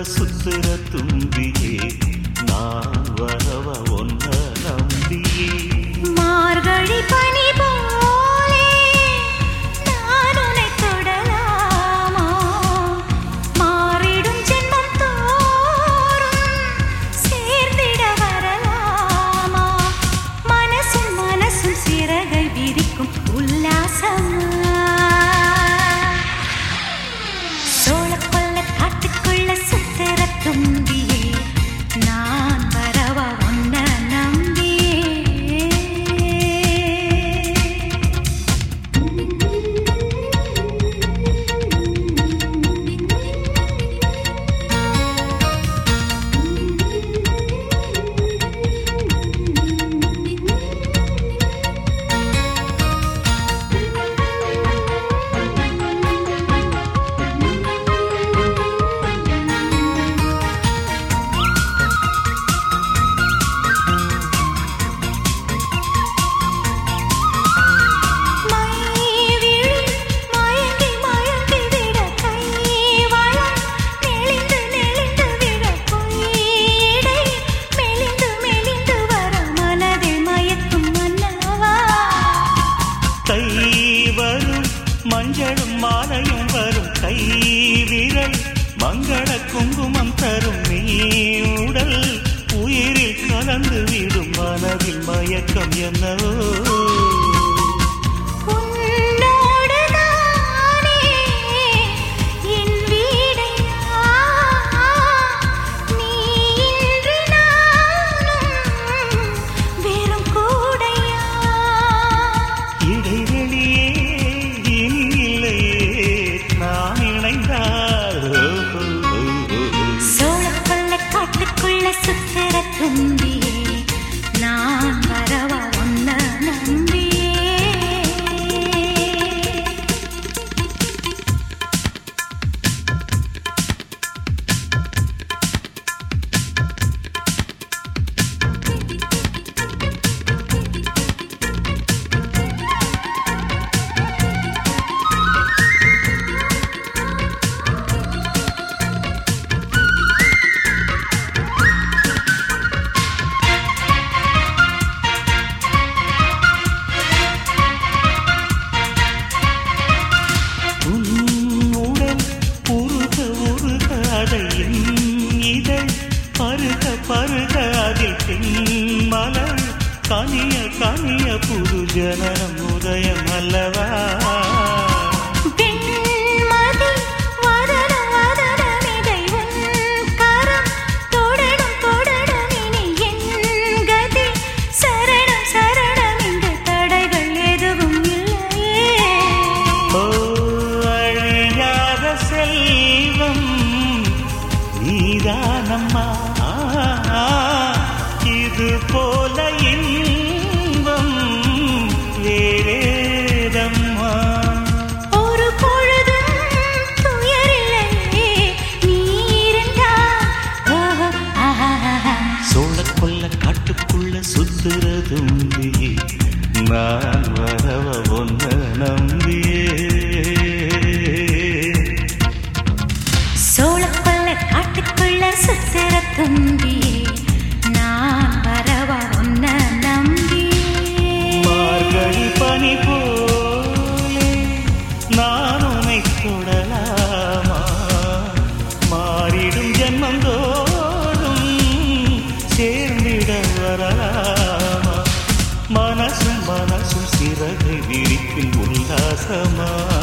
சுத்துற தும்பியே நான் வரவ ஒன்ன நம்பியே மார்கழி பனி போலே நான் உன்னை தொடலாமா மாறிடும் ஜென்மம் தோறும் சேர்ந்திட வரலாமா மனசும் மனசும் சிறகை விரிக்கும் உல்லாசமா சோழக்கொல்ல காட்டுக்குள்ள சுத்துற தும்பியே நான் வரவா உன்ன நம்பியே மைவிழி மயங்கி மயங்கி விட கைவளம் நெளிந்து நெளிந்து விட பொய்யிடை மெலிந்து மெலிந்து வர மனதில் மயக்கும் மன்னவா கை வரும் மஞ்சளும் மாலையும் வரும் கை விரல் மங்கள குங்குமம் தரும் நீ உடல் உயிரில் கலந்து விடும் மனதில் மயக்கம் என்னவோ உன்னோடு நானே என் வீடையா நீ இன்று நானும் வெறும் கூடையா இடைவெளியே இனி இல்லையே நாம் இணைந்தால் ஓ, ஓ, ஓ, ஓ. சோழக்கொல்ல காட்டுக்குள்ள சுத்துற தும்பியே நான் வரவா ஒன்ன நம்பியே உன் உடல் உருக உருக அதையும் இதழ் பருக பருக அதில் பின் மலர் கனிய கனிய புது ஜனனம் உதயம் அல்லவா வெண்மதி வதன வதனமிதை உன் கரம் தொடரும் தொடரும் இனி என் கதி சரணம் சரணம் இங்கு தடைகள் எதுவும் இல்லையே ஓ அழியாத செல்வம் நீதானம்மா இது போல இன்பம் வேறேதம்மா ஒரு பொழுதும் துயரில்லையே நீ இருந்தால் ஓஹோ ஆஹாஹா சோழ கொல்ல காட்டுக்குள்ள சுத்துறதும் நான் வரவ ஒன்ன நம்பியே சோழக்கொல்ல காட்டுக்குள்ள சுத்துற தும்பியே நான் வரவா உன்ன நம்பியே மார்கழி பனி போலே நான் உனை தொடலாமா மாறிடும் ஜென்மந்தோறும் சேர்ந்திட வரலாமா மனசும் மனசும் சிறகை விரிப்பில் உல்லாசமா